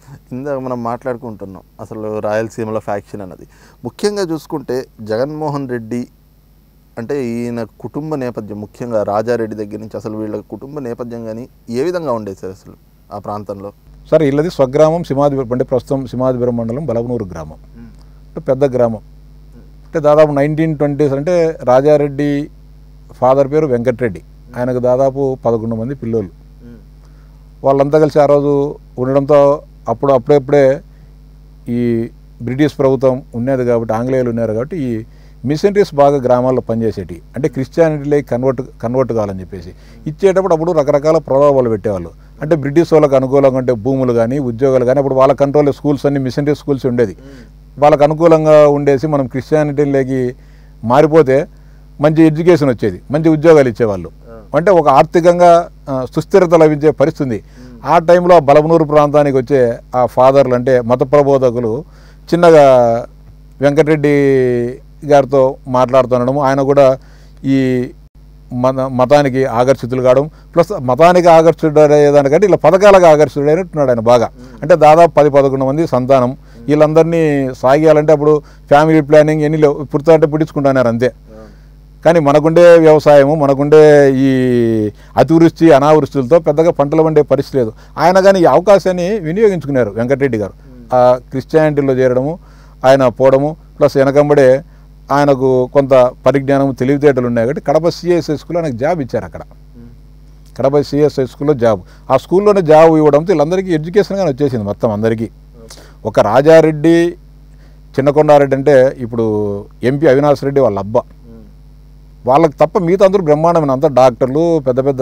ఇందాక మనం మాట్లాడుకుంటున్నాం అసలు రాయలసీమలో ఫ్యాక్షన్ అన్నది ముఖ్యంగా చూసుకుంటే జగన్మోహన్ రెడ్డి అంటే ఈయన కుటుంబ నేపథ్యం ముఖ్యంగా రాజారెడ్డి దగ్గర నుంచి అసలు వీళ్ళ కుటుంబ నేపథ్యం కానీ ఏ విధంగా ఉండేది సార్ అసలు ఆ ప్రాంతంలో సార్ వీళ్ళది స్వగ్రామం సింహాదిపురం అంటే ప్రస్తుతం సింహాదిపురం మండలం బలగనూరు గ్రామం అంటే పెద్ద గ్రామం అంటే దాదాపు నైన్టీన్ ట్వంటీస్ అంటే రాజారెడ్డి ఫాదర్ పేరు వెంకటరెడ్డి ఆయనకు దాదాపు పదకొండు మంది పిల్లోళ్ళు వాళ్ళంతా కలిసి ఆ రోజు ఉండడంతో అప్పుడు అప్పుడప్పుడే ఈ బ్రిటిష్ ప్రభుత్వం ఉన్నది కాబట్టి ఆంగ్లేయులు ఉన్నారు కాబట్టి ఈ మిషనరీస్ బాగా గ్రామాల్లో పనిచేసేటి అంటే క్రిస్టియానిటీలోకి కన్వర్ట్ కన్వర్ట్ కావాలని చెప్పేసి ఇచ్చేటప్పుడు అప్పుడు రకరకాల ప్రలోభాలు పెట్టేవాళ్ళు అంటే బ్రిటిష్ వాళ్ళకి అనుకూలంగా ఉంటే భూములు కానీ ఉద్యోగాలు కానీ అప్పుడు వాళ్ళ కంట్రోల్లో స్కూల్స్ అన్ని మిషనరీ స్కూల్స్ ఉండేది వాళ్ళకి అనుకూలంగా ఉండేసి మనం క్రిస్టియానిటీలోకి మారిపోతే మంచి ఎడ్యుకేషన్ వచ్చేది మంచి ఉద్యోగాలు ఇచ్చేవాళ్ళు అంటే ఒక ఆర్థికంగా ఆ, సుస్థిరత లభించే పరిస్థితి ఉంది ఆ టైంలో ఆ బలమనూరు ప్రాంతానికి వచ్చే ఆ ఫాదర్లు అంటే మత ప్రబోధకులు చిన్నగా వెంకటరెడ్డి గారితో మాట్లాడుతుండడం ఆయన కూడా ఈ మత మతానికి ఆకర్షితులు కావడం ప్లస్ మతానికి ఆకర్షితుడయ్యేదానికంటే ఇలా పథకాలకు ఆకర్షితుడైనట్టున్నాడు ఆయన బాగా అంటే దాదాపు పది పదకొండు మంది సంతానం వీళ్ళందరినీ సాగియాలంటే అప్పుడు ఫ్యామిలీ ప్లానింగ్ ఎన్ని లేవు పుడతాంటే పుట్టించుకుంటున్నారు అంతే కానీ మనకుండే వ్యవసాయము మనకుండే ఈ అతివృష్టి అనావృష్టిలతో పెద్దగా పంటలు పండే పరిస్థితి లేదు ఆయన కానీ ఈ అవకాశాన్ని వినియోగించుకున్నారు వెంకటరెడ్డి గారు ఆ క్రిస్టియానిటీలో చేరడము ఆయన పోవడము ప్లస్ వెనకంబడే ఆయనకు కొంత పరిజ్ఞానం తెలివితేటలు ఉన్నాయి కాబట్టి కడప సిఎస్ఐ స్కూల్లో ఆయనకు జాబ్ ఇచ్చారు అక్కడ కడప సిఎస్ఐ స్కూల్లో జాబ్ ఆ స్కూల్లోనే జాబ్ ఇవ్వడంతో వీళ్ళందరికీ ఎడ్యుకేషన్ కానీ వచ్చేసింది మొత్తం అందరికీ ఒక రాజారెడ్డి చిన్నకొండారెడ్డి అంటే ఇప్పుడు ఎంపీ అవినాష్ రెడ్డి వాళ్ళ అబ్బా వాళ్ళకి తప్ప మిగతా అందరూ బ్రహ్మాండమైన అంతా డాక్టర్లు పెద్ద పెద్ద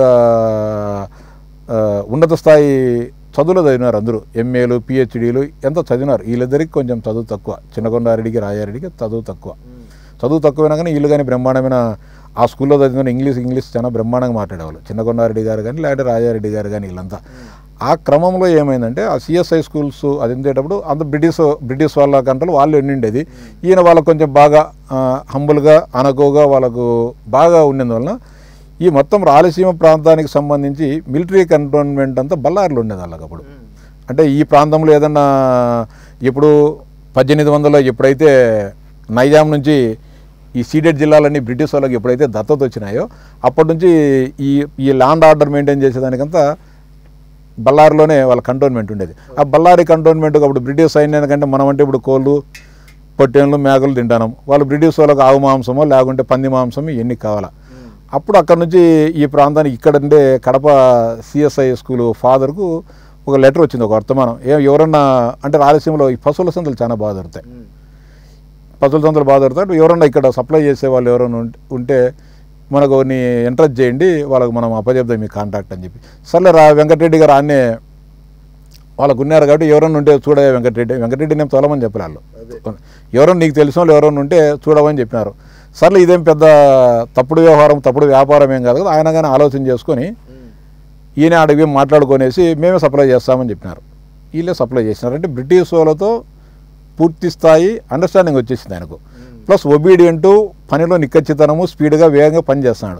ఆ, ఉన్నత స్థాయి చదువులు చదివినారు అందరూ ఎంఏలు పిహెచ్డీలు ఎంత చదివినారు వీళ్ళిద్దరికి కొంచెం చదువు తక్కువ చిన్నకొండారెడ్డికి రాజారెడ్డికి చదువు తక్కువ చదువు తక్కువైనా కానీ వీళ్ళు కానీ బ్రహ్మాండమైన ఆ స్కూల్లో చదివిన ఇంగ్లీష్ ఇంగ్లీష్ చాలా బ్రహ్మాండంగా మాట్లాడేవాళ్ళు చిన్నకొండారెడ్డి గారు కానీ లేదంటే రాజారెడ్డి గారు కానీ వీళ్ళంతా ఆ క్రమంలో ఏమైందంటే ఆ సిఎస్ఐ స్కూల్స్ అది ఉండేటప్పుడు అంత బ్రిటిష్ బ్రిటిష్ వాళ్ళ కంట్రోల్ వాళ్ళు ఎన్నిండేది ఈయన వాళ్ళకు కొంచెం బాగా హంబుల్గా అనకోగా వాళ్ళకు బాగా ఉన్నందువలన ఈ మొత్తం రాయలసీమ ప్రాంతానికి సంబంధించి మిలిటరీ కంటోన్మెంట్ అంతా బళ్ళారిలో ఉండేది వాళ్ళకి అప్పుడు అంటే ఈ ప్రాంతంలో ఏదన్నా ఇప్పుడు పద్దెనిమిది వందల ఎప్పుడైతే నైజాం నుంచి ఈ సీడెడ్ జిల్లాలన్నీ బ్రిటిష్ వాళ్ళకి ఎప్పుడైతే దత్తత వచ్చినాయో అప్పటి నుంచి ఈ ఈ ల్యాండ్ ఆర్డర్ మెయింటైన్ చేసేదానికంతా బళ్ళారిలోనే వాళ్ళ కంటోన్మెంట్ ఉండేది ఆ బళ్ళారి కంటోన్మెంట్ అప్పుడు బ్రిటిష్ సైన్యానికంటే మనం అంటే ఇప్పుడు కోళ్ళు పొట్టేళ్ళు మేకలు తింటాం వాళ్ళు బ్రిటిష్ వాళ్ళకి ఆవు మాంసమో లేకుంటే పంది మాంసమో ఇవన్నీ కావాలా అప్పుడు అక్కడ నుంచి ఈ ప్రాంతానికి ఇక్కడ ఉండే కడప సిఎస్ఐ స్కూల్ ఫాదర్కు ఒక లెటర్ వచ్చింది ఒక వర్తమానం ఏ ఎవరన్నా అంటే రాయలసీమలో ఈ పశువుల సంతలు చాలా బాగా దొరుకుతాయి పశువుల సంతలు బాగా దొరుకుతాయి ఎవరన్నా ఇక్కడ సప్లై చేసే వాళ్ళు ఎవరైనా ఉంటే- ఉంటే మనకు నీ ఎంట్రెస్ట్ చేయండి వాళ్ళకి మనం అప్పచెప్దాం మీ కాంటాక్ట్ అని చెప్పి సర్లే రా వెంకటరెడ్డి గారు ఆన్నే వాళ్ళకు ఉన్నారు కాబట్టి ఎవరన్నా ఉంటే చూడవే వెంకటరెడ్డి వెంకటరెడ్డి నేను తొలమని చెప్పలే వాళ్ళు ఎవరన్నా నీకు తెలిసిన వాళ్ళు ఎవరన్నా ఉంటే చూడవని చెప్పినారు సర్లే ఇదేం పెద్ద తప్పుడు వ్యవహారం తప్పుడు వ్యాపారం ఏం కాదు కదా ఆయన కానీ ఆలోచన చేసుకొని ఈయన అడిగి మాట్లాడుకొనేసి మేమే సప్లై చేస్తామని చెప్పినారు వీళ్ళే సప్లై చేసినారు అంటే బ్రిటిష్ వాళ్ళతో పూర్తి స్థాయి అండర్స్టాండింగ్ వచ్చేసింది ఆయనకు ప్లస్ ఒబీడియంటు పనిలో నిక్కచ్చితనము స్పీడ్గా వేగంగా పనిచేస్తున్నాడు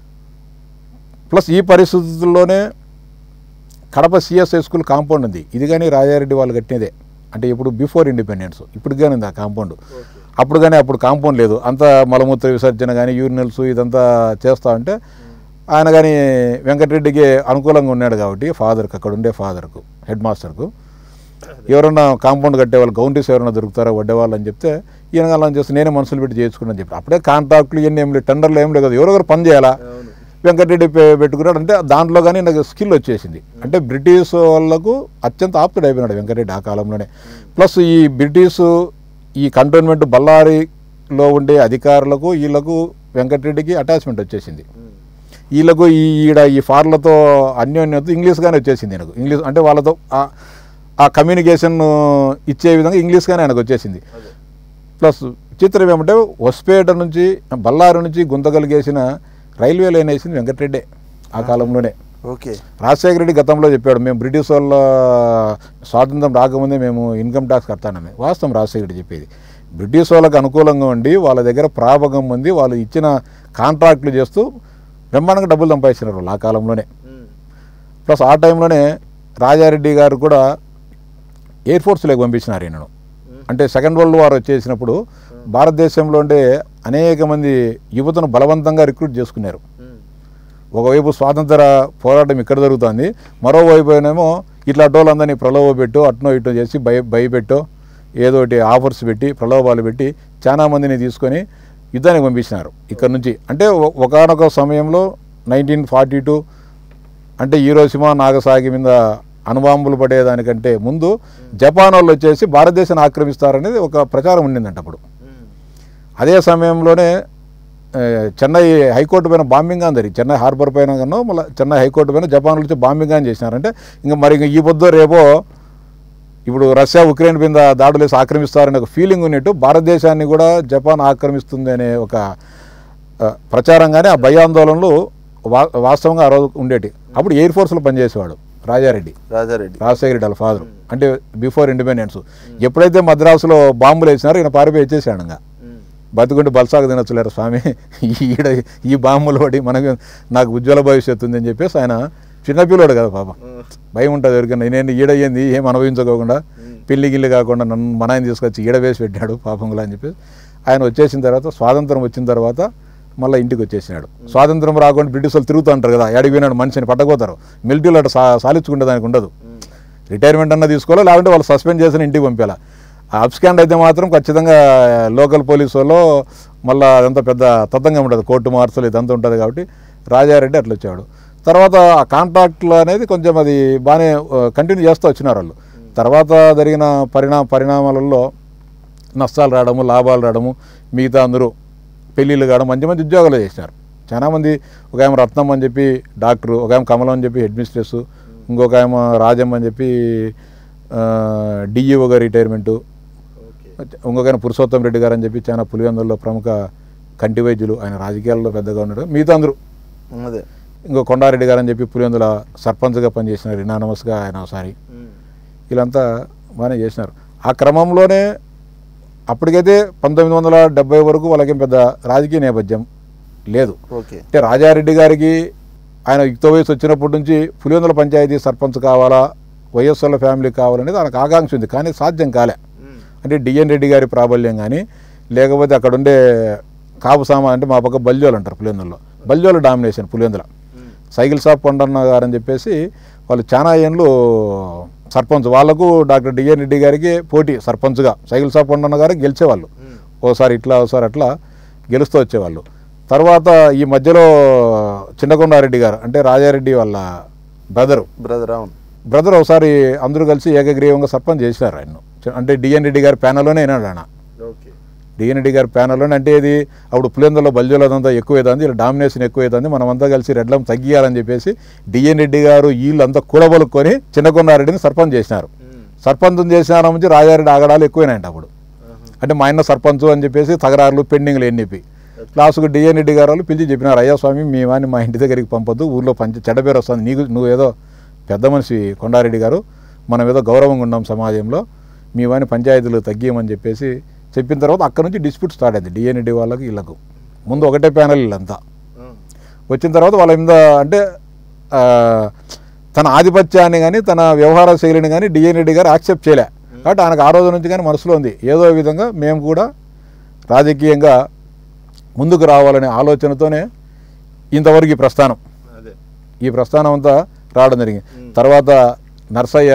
ప్లస్ ఈ పరిస్థితుల్లోనే కడప సిఎస్ఐ స్కూల్ కాంపౌండ్ ఉంది ఇది కానీ రాజారెడ్డి వాళ్ళు కట్టినదే అంటే ఇప్పుడు బిఫోర్ ఇండిపెండెన్స్ ఇప్పుడు కానీ ఉంది ఆ కాంపౌండ్ అప్పుడు కానీ అప్పుడు కాంపౌండ్ లేదు అంతా మలమూత్ర విసర్జన కానీ యూరినల్స్ ఇదంతా చేస్తా ఉంటే ఆయన కానీ వెంకటరెడ్డికి అనుకూలంగా ఉన్నాడు కాబట్టి ఫాదర్కి అక్కడ ఉండే ఫాదర్కు హెడ్ మాస్టర్కు ఎవరన్నా కాంపౌండ్ కట్టే వాళ్ళు గౌంటీస్ ఎవరైనా దొరుకుతారా వడ్డేవాళ్ళు అని చెప్తే ఈయన అలా చేస్తే నేనే మనుషులు పెట్టి చేసుకున్నాను చెప్పి అప్పుడే కాంట్రాక్ట్లు ఇవన్నీ ఏం లేదు టెండర్లు ఏం లేదు కదా ఎవరెవరు పని చేయాలా వెంకటరెడ్డి పె- పెట్టుకున్నాడు అంటే దాంట్లో కానీ నాకు స్కిల్ వచ్చేసింది అంటే బ్రిటిష్ వాళ్ళకు అత్యంత ఆప్తుడు అయిపోయినాడు వెంకటరెడ్డి ఆ కాలంలోనే ప్లస్ ఈ బ్రిటిష్ ఈ కంటోన్మెంట్ బళ్ళారిలో ఉండే అధికారులకు వీళ్ళకు వెంకటరెడ్డికి అటాచ్మెంట్ వచ్చేసింది వీళ్ళకు ఈ ఈడ ఈ ఫార్లతో అన్యోన్యత ఇంగ్లీష్గానే వచ్చేసింది ఆయనకు ఇంగ్లీష్ అంటే వాళ్ళతో ఆ- ఆ కమ్యూనికేషన్ ఇచ్చే విధంగా ఇంగ్లీష్గానే ఆయనకు వచ్చేసింది ప్లస్ చిత్రం ఏమంటే హొస్పేట నుంచి బళ్ళారి నుంచి గుంతగలిగేసిన రైల్వే లైన్ వేసింది వెంకటరెడ్డే ఆ కాలంలోనే ఓకే రాజశేఖర రెడ్డి గతంలో చెప్పాడు మేము బ్రిటిష్ వాళ్ళ స్వాతంత్రం రాకముందే మేము ఇన్కమ్ ట్యాక్స్ కడతానని వాస్తవం రాజశేఖర రెడ్డి చెప్పేది బ్రిటిష్ వాళ్ళకి అనుకూలంగా ఉండి వాళ్ళ దగ్గర ప్రాపకం ఉంది వాళ్ళు ఇచ్చిన కాంట్రాక్ట్లు చేస్తూ బ్రహ్మాండంగా డబ్బులు సంపాదించినారు వాళ్ళు ఆ కాలంలోనే ప్లస్ ఆ టైంలోనే రాజారెడ్డి గారు కూడా ఎయిర్ ఫోర్స్లోకి పంపించినారు ఈయనను అంటే సెకండ్ వరల్డ్ వార్ వచ్చేసినప్పుడు భారతదేశంలో ఉండే అనేక మంది యువతను బలవంతంగా రిక్రూట్ చేసుకున్నారు ఒకవైపు స్వాతంత్ర పోరాటం ఇక్కడ జరుగుతుంది మరోవైపు ఏమో ఇట్లా అడ్డోళ్ళందరినీ ప్రలోభ పెట్టు అట్నో ఇటో చేసి భయ భయపెట్టో ఏదో ఒకటి ఆఫర్స్ పెట్టి ప్రలోభాలు పెట్టి చాలా మందిని తీసుకొని యుద్ధానికి పంపించినారు ఇక్కడ నుంచి అంటే ఒకనొక సమయంలో నైన్టీన్ ఫార్టీ టూ అంటే ఈరోసిమా నాగసాగి మీద అణుబాంబులు పడేదానికంటే ముందు జపాన్ వాళ్ళు వచ్చేసి భారతదేశాన్ని ఆక్రమిస్తారనేది ఒక ప్రచారం ఉండిందంట అప్పుడు అదే సమయంలోనే ఆ, చెన్నై హైకోర్టు పైన బాంబింగ్ అని జరిగింది చెన్నై హార్బర్ పైన కన్నా మళ్ళీ చెన్నై హైకోర్టు పైన జపాన్ నుంచి బాంబింగ్ అని చేసినారంటే ఇంకా మరి ఇంక ఈ పొద్దు రేపో ఇప్పుడు రష్యా ఉక్రెయిన్ మీద దాడులు వేసి ఆక్రమిస్తారనే ఒక ఫీలింగ్ ఉన్నట్టు భారతదేశాన్ని కూడా జపాన్ ఆక్రమిస్తుంది అనే ఒక ఆ, ప్రచారంగానే ఆ భయాందోళనలు వా వాస్తవంగా ఆ రోజు ఉండేటి అప్పుడు ఎయిర్ ఫోర్స్లో పనిచేసేవాడు రాజారెడ్డి రాజారెడ్డి రాజశేఖర రెడ్డి వాళ్ళ ఫాదర్ అంటే బిఫోర్ ఇండిపెండెన్స్ ఎప్పుడైతే మద్రాసులో బాంబులు వేసినారో ఈయన పారిపోయి వచ్చేసాడు ఇంకా బతుకుంటే బలసాగ తినొచ్చులేరు స్వామి ఈడ ఈ బాంబులు పడి మనకు నాకు ఉజ్వల భవిష్యత్తు ఉందని చెప్పేసి ఆయన చిన్నపిల్లోడు కదా పాప భయం ఉంటుంది ఎవరికైనా నేను ఈడ అయ్యింది ఏం అనుభవించుకోకుండా పిల్లి గిల్లి కాకుండా నన్ను మన ఆయన తీసుకొచ్చి ఈడ వేసి పెట్టాడు పాపంలా అని చెప్పేసి ఆయన వచ్చేసిన తర్వాత స్వాతంత్రం వచ్చిన తర్వాత మళ్ళీ ఇంటికి వచ్చేసినాడు స్వాతంత్రం రాకుండా బ్రిటిష్ వాళ్ళు తిరుగుతూ ఉంటారు కదా ఎడికి పోయినాడు మనిషిని పట్టకపోతారు మిలిటరీలో అటు సా సాలించుకుంటే దానికి ఉండదు రిటైర్మెంట్ అన్న తీసుకోవాలా లేకుంటే వాళ్ళు సస్పెండ్ చేసిన ఇంటికి పంపించాలా ఆ అబ్స్కాండ్ అయితే మాత్రం ఖచ్చితంగా లోకల్ పోలీసు వాళ్ళు మళ్ళీ అదంతా పెద్ద తత్తంగా ఉంటుంది కోర్టు మార్చలు ఇదంతా ఉంటుంది కాబట్టి రాజారెడ్డి అట్లా వచ్చాడు తర్వాత ఆ కాంట్రాక్ట్లు అనేది కొంచెం అది బాగానే కంటిన్యూ చేస్తూ వచ్చినారు వాళ్ళు తర్వాత జరిగిన పరిణా పరిణామాలలో నష్టాలు రావడము లాభాలు రావడము మిగతా అందరూ పెళ్ళిళ్ళు కావడం మంచి మంచి ఉద్యోగాలు చేసినారు చాలామంది ఒక ఆమె రత్నం అని చెప్పి డాక్టరు ఒక ఆమె కమలం అని చెప్పి హెడ్ మిస్ట్రెస్ ఇంకొక ఆమె రాజమ్మ అని చెప్పి డిఈఓగా రిటైర్మెంటు ఇంకొక ఆయన పురుషోత్తం రెడ్డి గారు అని చెప్పి చాలా పులివెందుల్లో ప్రముఖ కంటి వైద్యులు ఆయన రాజకీయాల్లో పెద్దగా ఉన్నాడు మిగతా అందరూ అదే ఇంకో కొండారెడ్డి గారు అని చెప్పి పులివెందుల సర్పంచ్గా పనిచేసినారు ఇనానమస్గా ఆయన ఒకసారి వీళ్ళంతా బాగానే చేసినారు ఆ క్రమంలోనే అప్పటికైతే పంతొమ్మిది వందల డెబ్బై వరకు వాళ్ళకి పెద్ద రాజకీయ నేపథ్యం లేదు ఓకే అంటే రాజారెడ్డి గారికి ఆయన యుక్త వయసు వచ్చినప్పటి నుంచి పులివెందుల పంచాయతీ సర్పంచ్ కావాలా వైఎస్ఆర్ల ఫ్యామిలీ కావాలనేది ఆయనకు ఆకాంక్ష ఉంది కానీ సాధ్యం కాలే అంటే డిఎన్ రెడ్డి గారి ప్రాబల్యం కానీ లేకపోతే అక్కడ ఉండే కాపు సామా అంటే మా పక్క బల్జోలు అంటారు పులివెందుల్లో బల్జోల domination Pulivendula cycle shop Kondanna garu అని చెప్పేసి వాళ్ళు చాలా ఏళ్ళు సర్పంచ్ వాళ్ళకు డాక్టర్ డిఎన్ రెడ్డి గారికి పోటీ సర్పంచ్గా సైకిల్ షాప్ కొండన్న గారు గెలిచేవాళ్ళు ఓసారి ఇట్లా ఓసారి అట్లా గెలుస్తూ వచ్చేవాళ్ళు తర్వాత ఈ మధ్యలో చిన్నకొండారెడ్డి గారు అంటే రాజారెడ్డి వాళ్ళ బ్రదరు బ్రదర్ అవును బ్రదర్ ఒకసారి అందరూ కలిసి ఏకగ్రీవంగా సర్పంచ్ చేసినారు ఆయన అంటే డిఎన్ రెడ్డి గారి ప్యానల్లోనే అయినాడు ఆయన ఓకే డిఎన్ రెడ్డి గారి ప్యానల్లోనే అంటే ఇది అప్పుడు పులిందలో బల్జోలు అదంతా ఎక్కువైతుంది ఇలా డామినేషన్ ఎక్కువైతుంది మనమంతా కలిసి రెడ్లం తగ్గియాలని చెప్పేసి డిఎన్ రెడ్డి గారు వీళ్ళంతా కూడబలుక్కొని చిన్నకొండారెడ్డిని సర్పంచ్ చేసినారు సర్పంచ్ చేసిన నుంచి రాజారెడ్డి ఆగడాలు ఎక్కువైనాయంట అప్పుడు అంటే మా ఆయన సర్పంచ్ అని చెప్పేసి తగరారులు పెండింగ్లు ఎన్ని చెప్పి లాస్ట్కు డిఎన్ రెడ్డి గారు వాళ్ళు పిలిచి చెప్పినారు అయ్యా స్వామి మీ వాడిని మా ఇంటి దగ్గరికి పంపొద్దు ఊర్లో పంచ చెడ్డ పేరు వస్తుంది నీకు నువ్వు ఏదో పెద్ద మనిషి కొండారెడ్డి గారు మనం ఏదో గౌరవంగా ఉన్నాం సమాజంలో మీ వాడిని పంచాయతీలు తగ్గియమని చెప్పేసి చెప్పిన తర్వాత అక్కడ నుంచి డిస్ప్యూట్ స్టార్ట్ అయింది డిఎన్ రెడ్డి వాళ్ళకి వీళ్ళకు ముందు ఒకటే ప్యానల్ వీళ్ళంతా వచ్చిన తర్వాత వాళ్ళ మీద అంటే ఆ, తన ఆధిపత్యాన్ని కానీ తన వ్యవహార శైలిని కానీ డిఎన్ రెడ్డి గారు యాక్సెప్ట్ చేయలే కాబట్టి ఆయనకు ఆ రోజు నుంచి కానీ మనసులో ఉంది ఏదో విధంగా మేము కూడా రాజకీయంగా ముందుకు రావాలనే ఆలోచనతోనే ఇంతవరకు ఈ ప్రస్థానం అదే ఈ ప్రస్థానం అంతా రావడం జరిగింది తర్వాత నర్సయ్య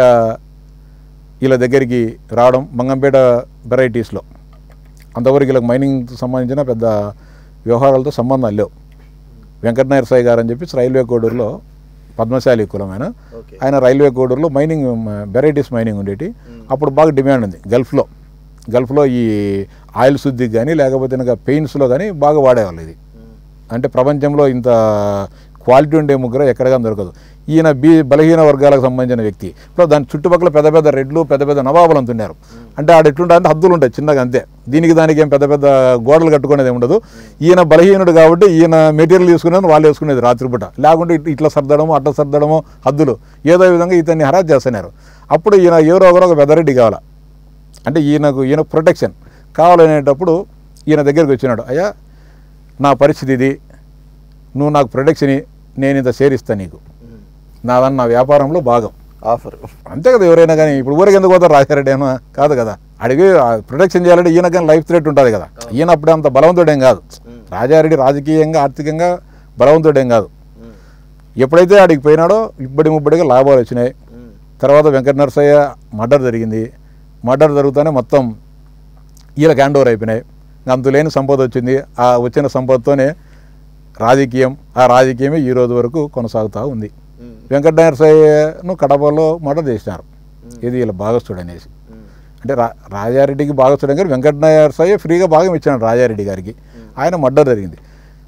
వీళ్ళ దగ్గరికి రావడం మంగంపేట వెరైటీస్లో అంతవరకు వీళ్ళకి మైనింగ్ సంబంధించిన పెద్ద వ్యవహారాలతో సంబంధాలు లేవు వెంకట నరసయ్య గారు అని చెప్పి రైల్వే కోడూరులో పద్మశాలి కులం ఆయన ఓకే ఆయన రైల్వే కోడూరులో మైనింగ్ వెరైటీస్ మైనింగ్ ఉండేటి అప్పుడు బాగా డిమాండ్ ఉంది గల్ఫ్లో గల్ఫ్లో ఈ ఆయిల్ శుద్ధికి కానీ లేకపోతే ఇంకా పెయిన్స్లో కానీ బాగా వాడేవాళ్ళు ఇది అంటే ప్రపంచంలో ఇంత క్వాలిటీ ఉండే ముగ్గురు ఎక్కడ కానీ దొరకదు ఈయన బీ బలహీన వర్గాలకు సంబంధించిన వ్యక్తి ఇప్పుడు దాని చుట్టుపక్కల పెద్ద పెద్ద రెడ్లు పెద్ద పెద్ద నవాబులు అంటున్నారు అంటే ఆడ ఎట్లుంటాయి అంటే హద్దులు ఉంటాయి చిన్నగా అంతే దీనికి దానికి ఏం పెద్ద పెద్ద గోడలు కట్టుకునేది ఏమి ఉండదు ఈయన బలహీనుడు కాబట్టి ఈయన మెటీరియల్ తీసుకునేది వాళ్ళు వేసుకునేది రాత్రిపూట లేకుంటే ఇట్- ఇట్లా సర్దడము అట్లా సర్దడము హద్దులు ఏదో విధంగా ఇతన్ని హరాజ్ చేస్తున్నారు అప్పుడు ఈయన ఎవరో ఒకరు ఒక పెద్దరెడ్డి కావాలా అంటే ఈయనకు ఈయన ప్రొటెక్షన్ కావాలనేటప్పుడు ఈయన దగ్గరికి వచ్చినాడు అయ్యా నా పరిస్థితి ఇది నువ్వు నాకు ప్రొటెక్షన్ ఇ, నేను ఇంత షేర్ ఇస్తాను నీకు నాదన్న నా వ్యాపారంలో భాగం ఆఫర్ అంతే కదా ఎవరైనా కానీ ఇప్పుడు ఊరికి ఎందుకు పోతారు రాజారెడ్డి ఏమో కాదు కదా అడిగి ప్రొటెక్షన్ చేయాలంటే ఈయన కానీ లైఫ్ థ్రెట్ ఉంటుంది కదా ఈయన అప్పుడే అంత బలవంతుడేం కాదు రాజారెడ్డి రాజకీయంగా ఆర్థికంగా బలవంతుడేం కాదు ఎప్పుడైతే ఆడికి పోయినాడో ఇబ్బడి ముబ్బడిగా లాభాలు వచ్చినాయి తర్వాత వెంకట నరసయ్య మర్డర్ జరిగింది మర్డర్ జరుగుతూనే మొత్తం వీళ్ళకి హ్యాండ్ ఓవర్ అయిపోయినాయి ఇంకా అంతులేని సంపద వచ్చింది ఆ వచ్చిన సంపదతోనే రాజకీయం ఆ రాజకీయమే ఈ రోజు వరకు కొనసాగుతూ ఉంది వెంకట నరసయ్యను కడపలో మర్డర్ చేసినారు ఇది వీళ్ళ భాగస్థుడు అనేసి అంటే రా రాజారెడ్డికి భాగస్థుడు కానీ వెంకట నరసయ్య ఫ్రీగా భాగం ఇచ్చినాడు రాజారెడ్డి గారికి ఆయన మర్డర్ జరిగింది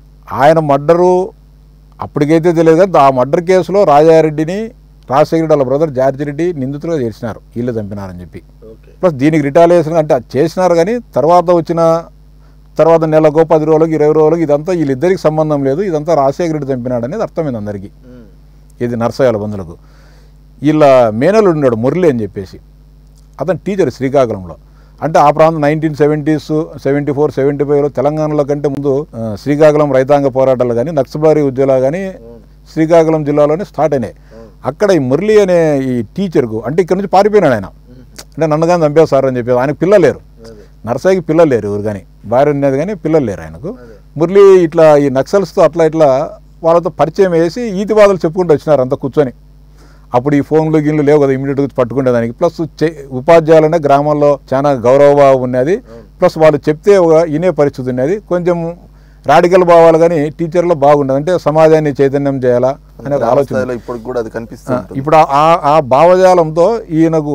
ఆయన మర్డరు అప్పటికైతే తెలియదు కానీ ఆ మర్డర్ కేసులో రాజారెడ్డిని రాజశేఖర రెడ్డి వాళ్ళ బ్రదర్ జార్జి రెడ్డి నిందితులుగా చేసినారు వీళ్ళు చంపినారని చెప్పి ఓకే ప్లస్ దీనికి రిటాలియేషన్ అంటే అది చేసినారు కానీ తర్వాత వచ్చిన తర్వాత నెలకో పది రోజులకు ఇరవై రోజులకు ఇదంతా వీళ్ళిద్దరికి సంబంధం లేదు ఇదంతా రాజశేఖర రెడ్డి చంపినాడు అనేది అర్థమైంది అందరికీ ఇది నర్సయ్యాల బంధువులకు వీళ్ళ మేనలు ఉన్నాడు మురళి అని చెప్పేసి అతను టీచర్ శ్రీకాకుళంలో అంటే ఆ ప్రాంతం nineteen seventies seventy four seventy ఫైవ్లో తెలంగాణలో కంటే ముందు ఆ, శ్రీకాకుళం రైతాంగ పోరాటాలు కానీ నక్సల్బారీ ఉద్యోగాలు కానీ శ్రీకాకుళం జిల్లాలోనే స్టార్ట్ అయినాయి అక్కడ ఈ మురళి అనే ఈ టీచర్కు అంటే ఇక్కడ నుంచి పారిపోయినాడు ఆయన అంటే నన్ను కానీ చంపేస్తారు అని చెప్పేసి ఆయనకు పిల్లలు లేరు నర్సయ్యకి పిల్లలు లేరు ఎవరు కానీ భార్య ఉన్నది కానీ పిల్లలు లేరు ఆయనకు మురళి ఇట్లా ఈ నక్సల్స్తో అట్లా ఇట్లా వాళ్ళతో పరిచయం వేసి ఈతి బాధలు చెప్పుకుంటూ వచ్చినారు అంతా కూర్చొని అప్పుడు ఈ ఫోన్లు గిన్లు లేవు కదా ఇమీడియట్గా పట్టుకునేదానికి ప్లస్ చే- ఉపాధ్యాయులనే గ్రామాల్లో చాలా గౌరవభావం ఉన్నది ప్లస్ వాళ్ళు చెప్తే ఒక వినే పరిస్థితి ఉన్నది కొంచెం రాడికల్ భావాలు కానీ టీచర్లో బాగుండదు అంటే సమాజాన్ని చైతన్యం చేయాలా అనే ఒక ఆలోచన స్థాయిలో ఇప్పుడు కూడా అది కనిపిస్తూ ఉంటుంది ఇప్పుడు ఆ- ఆ ఆ భావజాలంతో ఈయనకు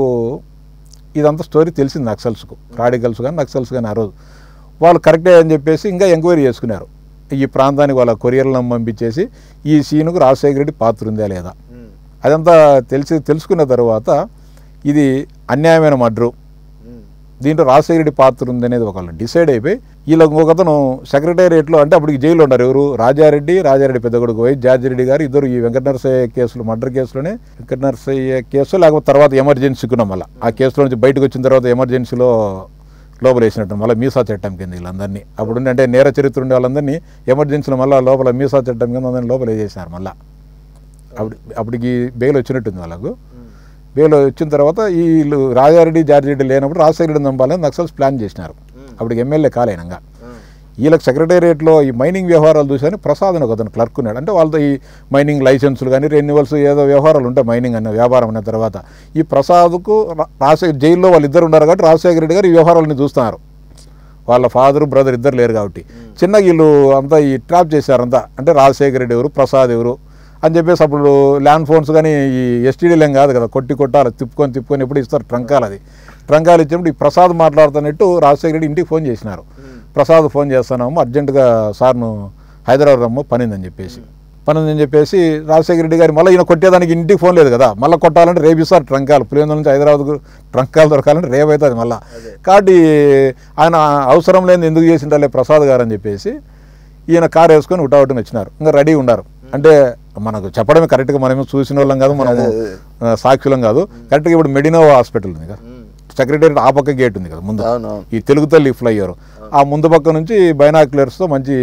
ఇదంతా స్టోరీ తెలిసింది నక్సల్స్కు రాడికల్స్ కానీ నక్సల్స్ కానీ ఆ రోజు వాళ్ళు కరెక్టే అని చెప్పేసి ఇంకా ఎంక్వైరీ చేసుకున్నారు ఈ ప్రాంతానికి వాళ్ళ కొరియర్లను పంపించేసి ఈ సీనుకు రాజశేఖర రెడ్డి పాత్ర ఉందా లేదా ఉమ్, అదంతా తెలిసి తెలుసుకున్న తర్వాత ఇది అన్యాయమైన మడ్రు ఉమ్, దీంట్లో రాజశేఖర రెడ్డి పాత్ర ఉంది అనేది ఒకళ్ళు డిసైడ్ అయిపోయి వీళ్ళకి ఇంకొకతను సెక్రటేరియట్లో అంటే అప్పటికి జైల్లో ఉన్నారు ఎవరు రాజారెడ్డి రాజారెడ్డి పెద్ద కొడుకు వై జార్జిరెడ్డి గారు ఇద్దరు ఈ వెంకట నరసయ్య కేసులు మర్డర్ కేసులోనే వెంకట నరసయ్య కేసు లేకపోతే తర్వాత ఎమర్జెన్సీకున్నాం మళ్ళీ ఆ కేసులో నుంచి బయటకు వచ్చిన తర్వాత ఎమర్జెన్సీలో లోపల వేసినట్టు మళ్ళీ మీసా చట్టం కింద వీళ్ళందరినీ అప్పుడు ఉండే- అంటే నేర చరిత్ర ఉండే వాళ్ళందరినీ ఎమర్జెన్సీలో మళ్ళీ లోపల మీసా చట్టం కింద అందరినీ లోపల వేసేసినారు మళ్ళీ అప్పుడు అప్పటికి బెయిల్ వచ్చినట్టుంది వాళ్ళకు ఉమ్, బెయిల్ వచ్చిన తర్వాత వీళ్ళు రాజారెడ్డి జార్జిరెడ్డి లేనప్పుడు రాజశేఖర రెడ్డి చంపాలని నక్సల్స్ ప్లాన్ చేసినారు అప్పటికి ఎమ్మెల్యే కాలేనంగా ఉమ్, వీళ్ళకి సెక్రటేరియట్లో ఈ మైనింగ్ వ్యవహారాలు చూసాని ప్రసాద్ అని ఒక అతను క్లర్క్ ఉన్నాడు అంటే వాళ్ళతో ఈ మైనింగ్ లైసెన్సులు కానీ రెన్యువల్స్ ఏదో వ్యవహారాలు ఉంటాయి మైనింగ్ అన్న వ్యాపారం అన్న తర్వాత ఈ ప్రసాద్కు రా- రాజశేఖర్ జైల్లో వాళ్ళు ఇద్దరు ఉన్నారు కాబట్టి రాజశేఖర రెడ్డి గారు ఈ వ్యవహారాలని చూస్తున్నారు వాళ్ళ ఫాదర్ బ్రదర్ ఇద్దరు లేరు కాబట్టి చిన్న వీళ్ళు అంతా ఈ ట్రాప్ చేశారంతా అంటే రాజశేఖర రెడ్డి ఎవరు ప్రసాద్ ఎవరు అని చెప్పేసి అప్పుడు ల్యాండ్ ఫోన్స్ కానీ ఈ ఎస్టీడీలు ఏం కాదు కదా కొట్టి కొట్టాలి తిప్పుకొని తిప్పుకొని ఎప్పుడు ఇస్తారు ట్రంకాలు అది ట్రంకాలు ఇచ్చినప్పుడు ఈ ప్రసాద్ మాట్లాడుతున్నట్టు రాజశేఖర రెడ్డి ఇంటికి ఫోన్ చేసినారు ప్రసాద్ ఫోన్ చేస్తున్నాము అర్జెంటుగా సార్ను హైదరాబాద్ రమ్ము పనిందని చెప్పేసి పనిందని చెప్పేసి రాజశేఖర రెడ్డి గారు మళ్ళీ ఈయన కొట్టేదానికి ఇంటికి ఫోన్ లేదు కదా మళ్ళీ కొట్టాలంటే రేపు ఇస్తారు ట్రంకాలు పులివెందుల నుంచి హైదరాబాద్కు ట్రంకాలు దొరకాలంటే రేపు అవుతుంది మళ్ళీ కాబట్టి ఆయన అవసరం లేని ఎందుకు చేసిండాలే ప్రసాద్ గారు అని చెప్పేసి ఈయన కారు వేసుకొని ఉటావుటిని వచ్చినారు ఇంకా రెడీ ఉన్నారు అంటే మనకు చెప్పడమే కరెక్ట్గా మనమేమో చూసిన వాళ్ళం కాదు మనము ఆ, సాక్షులం కాదు కరెక్ట్గా ఇప్పుడు మెడినోవా హాస్పిటల్ ఉంది కదా ఉమ్, సెక్రటరీ ఆ పక్క గేట్ ఉంది కదా ముందు అవునవును ఈ తెలుగు తల్లి ఫ్లైఓవర్ ఆ ముందు పక్క నుంచి బైనాక్యులర్స్తో మంచి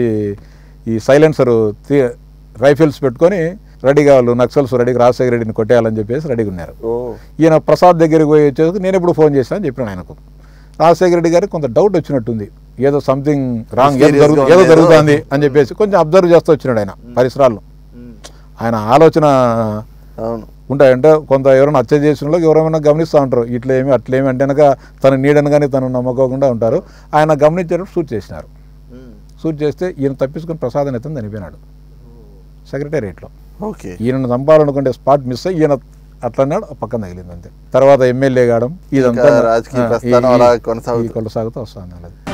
ఈ సైలెన్సర్ రైఫిల్స్ పెట్టుకొని రెడీగా వాళ్ళు నక్సల్స్ రెడీగా రాజశేఖర రెడ్డిని కొట్టేయాలని చెప్పేసి రెడీగా ఉన్నారు ఓ ఈయన ప్రసాద్ దగ్గరికి పోయి వచ్చేసి నేను ఎప్పుడు ఫోన్ చేశాను అని చెప్పినాను ఆయనకు రాజశేఖర రెడ్డి గారికి కొంత డౌట్ వచ్చినట్టుంది ఏదో సంథింగ్ రాంగ్ ఏదో Mysterious గా జరుగు- ఏదో ఉంది, ఏదో- జరుగుతుంది అని చెప్పేసి కొంచెం అబ్జర్వ్ చేస్తూ వచ్చినాడు ఆయన పరిసరాలను ఉమ్, ఆయన ఆలోచన అవును ఉంటాయి అంటే కొంత ఎవరైనా హత్య చేసిన వాళ్ళకి ఎవరైనా గమనిస్తూ ఉంటారు ఇట్లా ఏమి అట్లా ఏమి అంటే కనుక తన నీడను కానీ తను నమ్మకోకుండా ఉంటారు ఆయన గమనించేటప్పుడు షూట్ చేసినారు ఉమ్, షూట్ చేస్తే ఈయన తప్పించుకుని ప్రసాదం ఎత్తుంది చనిపోయినాడు సెక్రటేరియట్లో ఓకే ఈయనను చంపాలనుకుంటే స్పాట్ మిస్ అయ్యి ఈయన అట్లా అన్నాడు ఆ పక్కన తగిలింది అంతే తర్వాత ఎమ్మెల్యే కావడం ఇదంతా ఇంకా రాజకీయ ఆ, ఈ- ప్రస్థానం ఈ- అలా ఈ కొనసాగుతుంది. కొనసాగుతూ వస్తుంది అలాగే